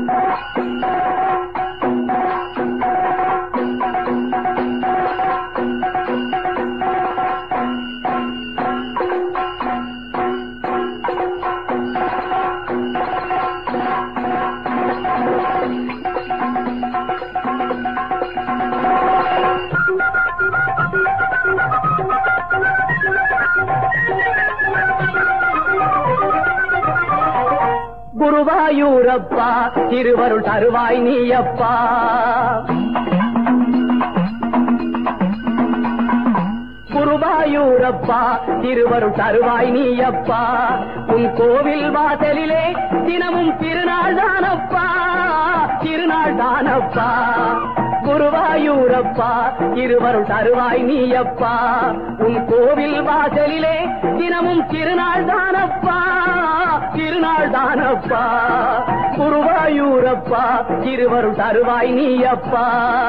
குருவாயூரப்பா திருவருள் தருவாய் நீயப்பா குருவாயூரப்பா திருவருள் தருவாய் நீயப்பா உன் கோவில் வாசலிலே தினமும் திருநாள் தானப்பா திருநாள் தானப்பா குருவாயூரப்பா இருவருள் தருவாய் நீயப்பா உன் கோவில் வாசலிலே தினமும் திருநாள் தானப்பா திருநாள் தானப்பா குருவாயூரப்பா இருவருள் தருவாய் நீயப்பா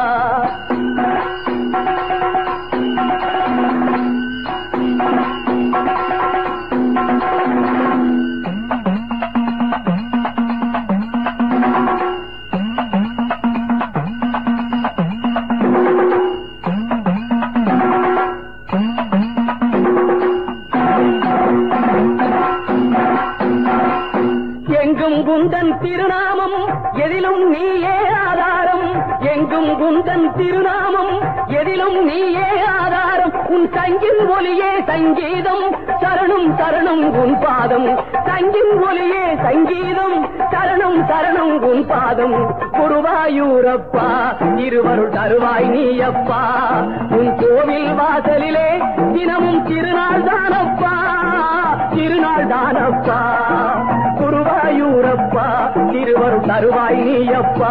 எங்கும் குந்தன் திருநாமம் எதிலும் நீயே ஆதாரம் எங்கும் குந்தன் திருநாமம் எதிலும் நீயே ஆதாரம் உன் சங்கின் ஒலியே சங்கீதம் சரணம் சரணம் உன் பாதம் சங்கின் ஒலியே சங்கீதம் சரணம் சரணம் உன் பாதம் குருவாயூரப்பா இருவருள் தருவாய் நீயப்பா உன் கோவில் வாசலிலே தினமும் திருநாள் தானப்பா திருநாள் தானப்பா குருவாயூரப்பா திருவருள் தருவாய் நீயப்பா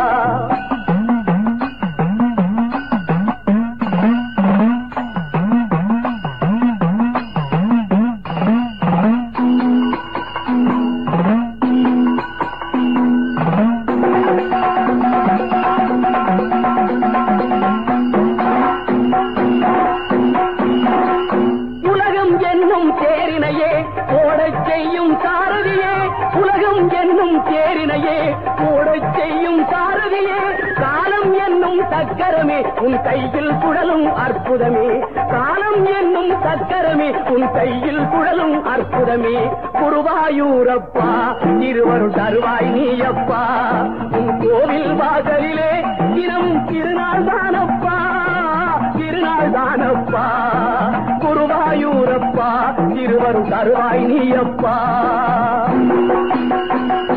உலகம் என்னும் தேரினையே ஓடச் செய்யும் சாரதியே உலகம் என்னும் தேரினையே ஓடச் செய்யும் சாரதியே காலம் என்னும் சக்கரமே உன் கையில் குழலும் அற்புதமே காலம் என்னும் சக்கரமே உன் கையில் குழலும் அற்புதமே குருவாயூரப்பா இருவருள் தருவாய் நீயப்பா உன் கோவில் வாசலிலே தினமும் திருநாள் தானப்பா திருநாள் தானப்பா குருவாயூரப்பா திருவருள் தருவாய் நீயப்பா